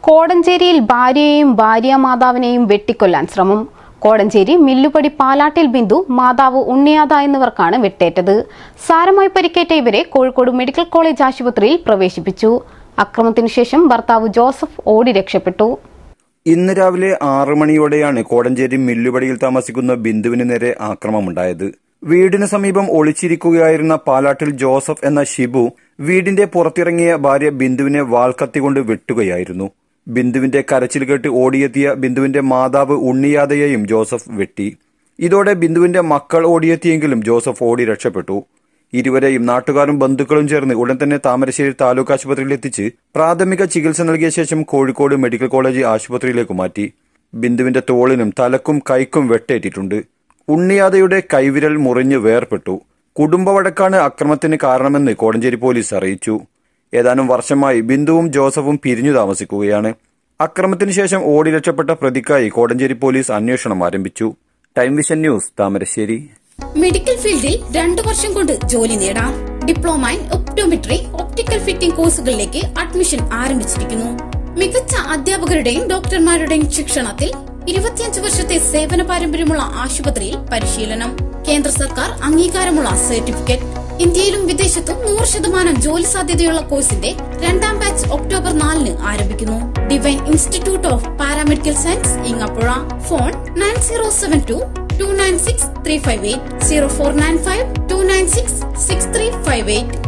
കോടഞ്ചേരിയിൽ ഭാര്യയെയും ഭാര്യാമാതാവിനെയും വെട്ടിക്കൊല്ലാൻ ശ്രമം കോടഞ്ചേരി മില്ലുപടി പാലാട്ടിൽ ബിന്ദു മാതാവ് ഉണ്ണിയാത എന്നിവർക്കാണ് വെട്ടേറ്റത് സാരമായി പരിക്കേറ്റ ഇവരെ കോഴിക്കോട് മെഡിക്കൽ കോളേജ് ആശുപത്രിയിൽ പ്രവേശിപ്പിച്ചു അക്രമത്തിനു ശേഷം ഭർത്താവ് ജോസഫ് ഓടി രക്ഷപ്പെട്ടു ഇന്ന് രാവിലെ ആറ് മണിയോടെയാണ് കോടഞ്ചേരി മില്ലുപടിയിൽ താമസിക്കുന്ന ബിന്ദുവിന് നേരെ ആക്രമമുണ്ടായത് വീടിന് സമീപം ഒളിച്ചിരിക്കുകയായിരുന്ന പാലാട്ടിൽ ജോസഫ് എന്ന ഷിബു വീടിന്റെ പുറത്തിറങ്ങിയ ഭാര്യ ബിന്ദുവിനെ വാൾക്കത്തികൊണ്ട് വെട്ടുകയായിരുന്നു ബിന്ദുവിന്റെ കരച്ചിൽ കേട്ട് ഓടിയെത്തിയ ബിന്ദുവിന്റെ മാതാവ് ഉണ്ണിയാതയെയും ജോസഫ് വെട്ടി ഇതോടെ ബിന്ദുവിന്റെ മക്കൾ ഓടിയെത്തിയെങ്കിലും ജോസഫ് ഓടി രക്ഷപ്പെട്ടു ഇരുവരെയും നാട്ടുകാരും ബന്ധുക്കളും ചേർന്ന് ഉടൻ തന്നെ താമരശ്ശേരി താലൂക്ക് ആശുപത്രിയിൽ എത്തിച്ച് പ്രാഥമിക ചികിത്സ നൽകിയ ശേഷം കോഴിക്കോട് മെഡിക്കൽ കോളേജ് ആശുപത്രിയിലേക്ക് മാറ്റി ബിന്ദുവിന്റെ തോളിനും തലക്കും കൈക്കും വെട്ടേറ്റിട്ടുണ്ട് ഉണ്ണിയാതയുടെ കൈവിരൽ മുറിഞ്ഞ് വേർപെട്ടു കുടുംബവഴക്കാണ് അക്രമത്തിന് കാരണമെന്ന് കോടഞ്ചേരി പോലീസ് അറിയിച്ചു ഏതാനും വർഷമായി ബിന്ദുവും ജോസഫും പിരിഞ്ഞു താമസിക്കുകയാണ് അക്രമത്തിന് ശേഷം ഓടി രക്ഷപ്പെട്ട പ്രതിക്കായി കോടഞ്ചേരി പോലീസ് അന്വേഷണം ആരംഭിച്ചു time vision news Thamarassery medical ഫീൽഡിൽ രണ്ടു വർഷം കൊണ്ട് ജോലി നേടാം diploma in optometry optical fitting കോഴ്സുകളിലേക്ക് അഡ്മിഷൻ ആരംഭിച്ചിരിക്കുന്നു മികച്ച അധ്യാപകരുടെയും ഡോക്ടർമാരുടെയും ശിക്ഷണത്തിൽ ഇരുപത്തിയഞ്ച് വർഷത്തെ സേവന പാരമ്പര്യമുള്ള ആശുപത്രിയിൽ പരിശീലനം കേന്ദ്ര സർക്കാർ അംഗീകാരമുള്ള സർട്ടിഫിക്കറ്റ് ഇന്ത്യയിലും വിദേശത്തും നൂറ് ശതമാനം ജോലി സാധ്യതയുള്ള കോഴ്സിന്റെ രണ്ടാം ബാച്ച് ഒക്ടോബർ നാലിന് ആരംഭിക്കുന്നു divine institute of paramedical science Engapuzha phone nine zero seven two two nine six three five eight zero four nine five two nine six six three five eight